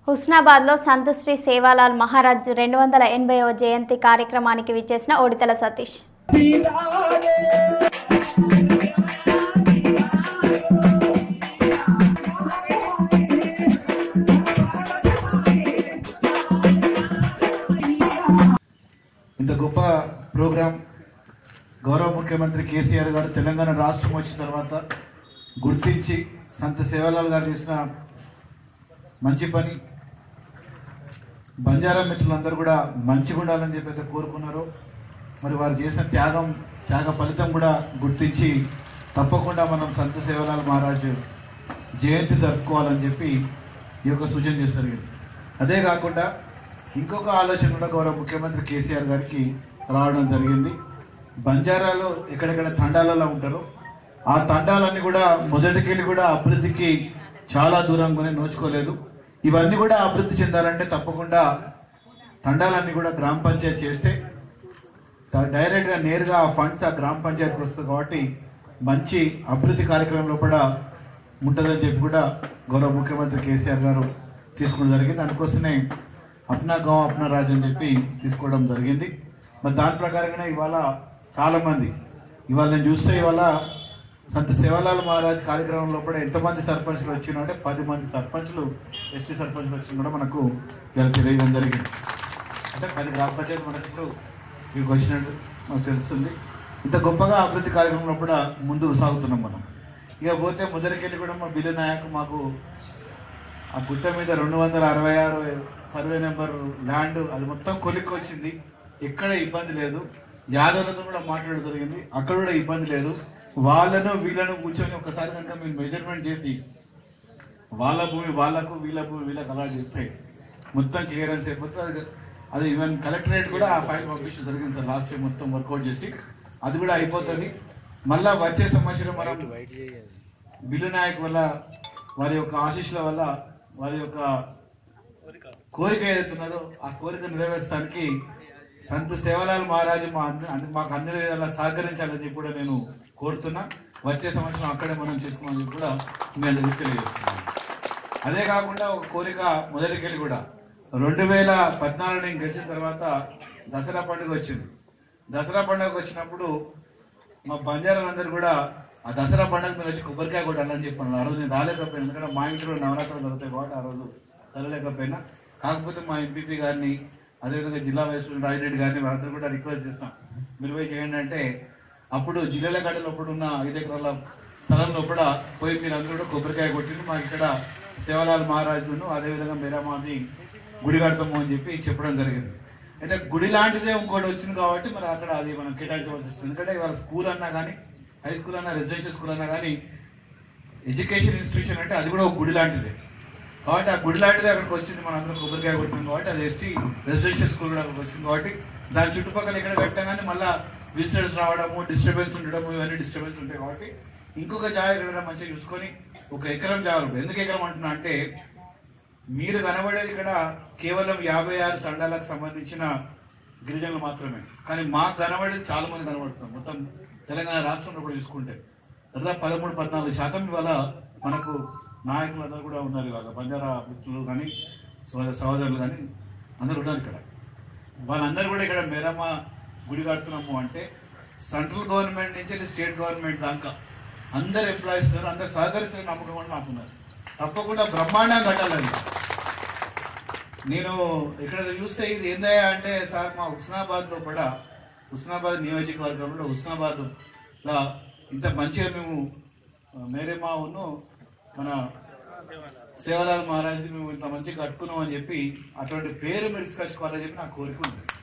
హుస్నాబాద్లో సంతుశ్రీ సేవాలాల్ మహారాజ్ రెండు వందల ఎనభైవ జయంతి కార్యక్రమానికి విచ్చేసిన ఓడితల సతీష్ ఇంత గొప్ప ప్రోగ్రాం గౌరవ ముఖ్యమంత్రి కేసీఆర్ గారు తెలంగాణ రాష్ట్రం వచ్చిన తర్వాత గుర్తించి సంత సేవలాల్ గారు చేసిన మంచి పని బంజారా మిత్రులందరూ కూడా మంచిగా ఉండాలని చెప్పి అయితే కోరుకున్నారు మరి వారు చేసిన త్యాగం త్యాగ ఫలితం కూడా గుర్తించి తప్పకుండా మనం సంత సేవలాల్ మహారాజ్ జయంతి జరుపుకోవాలని చెప్పి ఈ యొక్క సూచన చేస్తారు అదే కాకుండా ఇంకొక ఆలోచన కూడా గౌరవ ముఖ్యమంత్రి కేసీఆర్ గారికి రావడం జరిగింది బంజారాలో ఎక్కడెక్కడ తండాలలో ఉంటారో ఆ తండాలన్నీ కూడా మొదటికెళ్ళి కూడా అభివృద్ధికి చాలా దూరంగానే నోచుకోలేదు ఇవన్నీ కూడా అభివృద్ధి చెందాలంటే తప్పకుండా తండాలన్నీ కూడా గ్రామ పంచాయతీ చేస్తే డ- డైరెక్ట్గా నేరుగా ఆ ఫండ్స్ ఆ గ్రామ పంచాయతీకి వస్తుంది కాబట్టి మంచి అభివృద్ధి కార్యక్రమంలో కూడా ఉంటుందని చెప్పి కూడా గౌరవ ముఖ్యమంత్రి కేసీఆర్ గారు తీసుకోవడం జరిగింది అందుకోసమే అప్నా గాం అప్నా రాజ్ అని చెప్పి తీసుకోవడం జరిగింది మరి దాని ప్రకారంగానే ఇవాళ చాలా మంది ఇవాళ నేను చూస్తే ఇవాళ సంత సేవలాల్ మహారాజ్ కార్యక్రమంలో కూడా ఎంతమంది సర్పంచ్లు వచ్చినా అంటే పది మంది సర్పంచ్లు ఎస్టీ సర్పంచ్లు వచ్చినా కూడా మనకు ఇలా తెలియడం జరిగింది అంటే పది గ్రామ పంచాయతీ మనకి ఇప్పుడు మీకు వచ్చినట్టు మనకు తెలుస్తుంది ఇంత గొప్పగా అభివృద్ధి కార్యక్రమంలో కూడా ముందుకు సాగుతున్నాం మనం ఇక పోతే మొదటికెళ్ళి కూడా మా బిల్లు నాయక్ మాకు ఆ గుట్ట మీద రెండు వందల అరవై ఆరు సర్వే నెంబర్ ల్యాండ్ అది మొత్తం కొలిక్కి వచ్చింది ఎక్కడ ఇబ్బంది లేదు యాదవులతో కూడా మాట్లాడడం జరిగింది అక్కడ కూడా ఇబ్బంది లేదు వాళ్ళను వీళ్ళను కూర్చొని ఒకసారి కనుక మీరు మెజర్మెంట్ చేసి వాళ్ళ భూమి వాళ్ళకు వీళ్ళ భూమి వీళ్ళకి అలా చేస్తే మొత్తం క్లియరెన్స్ అయిపోతే అది అది ఈవెన్ కలెక్టరేట్ కూడా ఆ ఫైల్ పంపించడం జరిగింది సార్ లాస్ట్ టైం మొత్తం వర్కౌట్ చేసి అది కూడా అయిపోతుంది మళ్ళా వచ్చే సంవత్సరం మనం బిల్లు నాయక్ వల్ల వారి యొక్క ఆశీస్సుల వల్ల వారి యొక్క కోరిక ఏదైతున్నదో ఆ కోరిక నెరవేర్చడానికి సంత సేవలాల్ మహారాజు మా అంద- అన్ని- మాకు అన్ని విధాలా సహకరించాలని చెప్పి కూడా నేను కోరుతున్నా వచ్చే సంవత్సరం అక్కడే మనం చేసుకోమని చెప్పి కూడా నేను అందరికీ తెలియజేస్తున్నాను అదే కాకుండా ఒక కోరిక మొదటికెళ్ళి కూడా రెండు వేల పద్నాలుగు నేను గెలిచిన తర్వాత దసరా పండుగ వచ్చింది దసరా పండుగ వచ్చినప్పుడు మా బంజారాలందరూ కూడా ఆ దసరా పండుగ మీరు వచ్చి కొబ్బరికాయ కొట్టాలని చెప్పాను ఆ రోజు నేను రాలేకపోయాను ఎందుకంటే మా ఇంట్లో నవరాత్రులు జరుగుతాయి కాబట్టి ఆ రోజు చదవలేకపోయినా కాకపోతే మా ఎంపీపీ గారిని అదేవిధంగా జిల్లా వైస్ ప్రెసిడెంట్ రాజిరెడ్డి గారిని వాళ్ళందరూ కూడా రిక్వెస్ట్ చేస్తాం మీరు పోయి చేయండి అంటే అప్పుడు జిల్లాల గడ్డలో అప్పుడు ఉన్న ఐదు ఎకరాల స్థలంలో కూడా పోయి మీరు అందరూ కూడా కొబ్బరికాయ కొట్టింది మాకు ఇక్కడ సేవలాల్ మహారాజును అదేవిధంగా మీరామాది గుడి కడతాము అని చెప్పి చెప్పడం జరిగింది అయితే గుడి లాంటిదే ఇంకోటి వచ్చింది కాబట్టి మరి అక్కడ అది మనం కేటాయించవలసి వచ్చింది ఎందుకంటే ఇవాళ స్కూల్ అన్నా కానీ హై స్కూల్ అన్నా రెసిడెన్షియల్ స్కూల్ అన్నా కానీ ఎడ్యుకేషన్ ఇన్స్టిట్యూషన్ అంటే అది కూడా ఒక గుడి లాంటిదే కాబట్టి ఆ గుడి లాంటిదే అక్కడికి వచ్చింది మన అందరం కొబ్బరికాయ కొట్టింది కాబట్టి అది ఎస్టీ రెసిడెన్షియల్ స్కూల్ కూడా అక్కడికి వచ్చింది కాబట్టి దాని చుట్టుపక్కల ఎక్కడ కట్టాం కానీ మళ్ళీ విజిటర్స్ రావడము డిస్టర్బెన్స్ ఉండడము ఇవన్నీ డిస్టర్బెన్స్ ఉంటాయి కాబట్టి ఇంకొక జాగా ఎక్కడైనా మంచిగా చూసుకొని ఒక ఎకరం జాగా ఎందుకు ఎకరం అంటున్నా అంటే మీరు కనబడేది ఇక్కడ కేవలం యాభై ఆరు తండాలకు సంబంధించిన గిరిజనులు మాత్రమే కానీ మాకు కనబడేది చాలా మంది కనబడుతున్నాం మొత్తం తెలంగాణ రాష్ట్రంలో కూడా చూసుకుంటే దాదాపు పదమూడు పద్నాలుగు శాతం ఇవాళ మనకు నాయకులు అందరూ కూడా ఉన్నారు ఇవాళ బంజారా మిత్రులు కానీ సోదర సహోదరులు కానీ అందరూ ఉన్నారు ఇక్కడ వాళ్ళందరూ కూడా ఇక్కడ మేరమ్మ గుడి కడుతున్నాము అంటే సెంట్రల్ గవర్నమెంట్ నుంచి వెళ్ళి స్టేట్ గవర్నమెంట్ దాకా అందరు ఎంప్లాయీస్ ఉన్నారు అందరు సహకరిస్తున్న నమ్మకం కూడా నాకున్నారు తప్పకుండా బ్రహ్మాండంగా కట్టాలని నేను ఇక్కడ చూస్తే ఇది ఏందయ్యా అంటే సార్ మా హుస్నాబాద్ లో కూడా హుస్నాబాద్ నియోజకవర్గంలో హుస్నాబాద్ లా ఇంత మంచిగా మేము ఆ, మేరేమా ఉన్ను మన సేవలాల్ మహారాజ్ మేము ఇంత మంచిగా కట్టుకున్నాం అని చెప్పి అటువంటి పేరు మీరు తీసుకొచ్చుకోవాలని చెప్పి నా కోరిక ఉంది